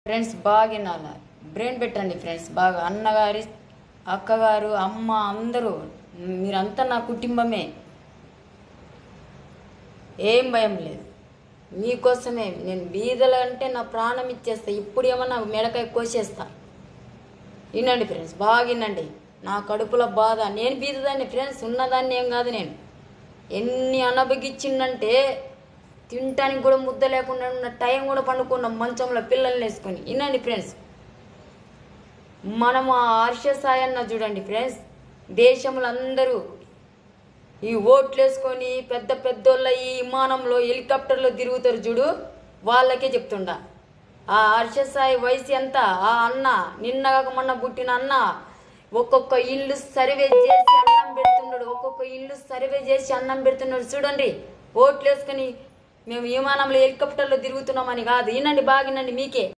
friends బాగా వినాల brain పెట్టండి friends బాగా అన్నగారి అక్కగారు అమ్మ అందరూ మీరంతా నా కుటుంబమే ఏం భయం లేదు మీకోసమే నేను బీదలు అంటే నా ప్రాణం ఇచ్చేస్తా ఇప్పుడు ఏమన్నా మెడకాయ కోసేస్తా వినండి ఫ్రెండ్స్ బాగా వినండి నా కడుపులో బాధ నేను బీదదాన్ని ఫ్రెండ్స్ ఉన్నదాన్ని ఏం కాదు నేను ఎన్ని అనబగిచ్చిందంటే తినటానికి కూడా ముద్ద లేకుండా ఉన్న టైం కూడా పండుకున్నాం మంచంలో పిల్లల్ని వేసుకొని వినండి ఫ్రెండ్స్ మనం ఆ హర్ష సాయన్న చూడండి ఫ్రెండ్స్ దేశంలో అందరూ ఈ ఓట్లు వేసుకొని పెద్ద పెద్దోళ్ళ ఈ విమానంలో హెలికాప్టర్లో తిరుగుతారు చూడు వాళ్ళకే చెప్తుండా ఆ హర్షసాయి వయసు ఎంత ఆ అన్న నిన్నగాక మొన్న పుట్టిన అన్న ఒక్కొక్క ఇల్లు సర్వే చేసి అన్నం పెడుతున్నాడు ఒక్కొక్క ఇల్లు సర్వే చేసి అన్నం పెడుతున్నాడు చూడండి ఓట్లు వేసుకొని మేము విమానంలో హెలికాప్టర్లో తిరుగుతున్నామని కాదు వినండి బాగా వినండి మీకే